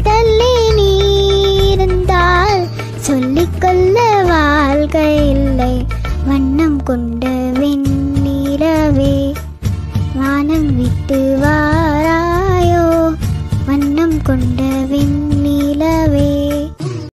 தள்ளி நீ இருந்தால் சொல்லிக்கொள்ள வாழ்க்கை இல்லை வண்ணம் கொண்ட வெண்ணிலவே வானம் விட்டு வாராயோ வண்ணம் கொண்ட வெண்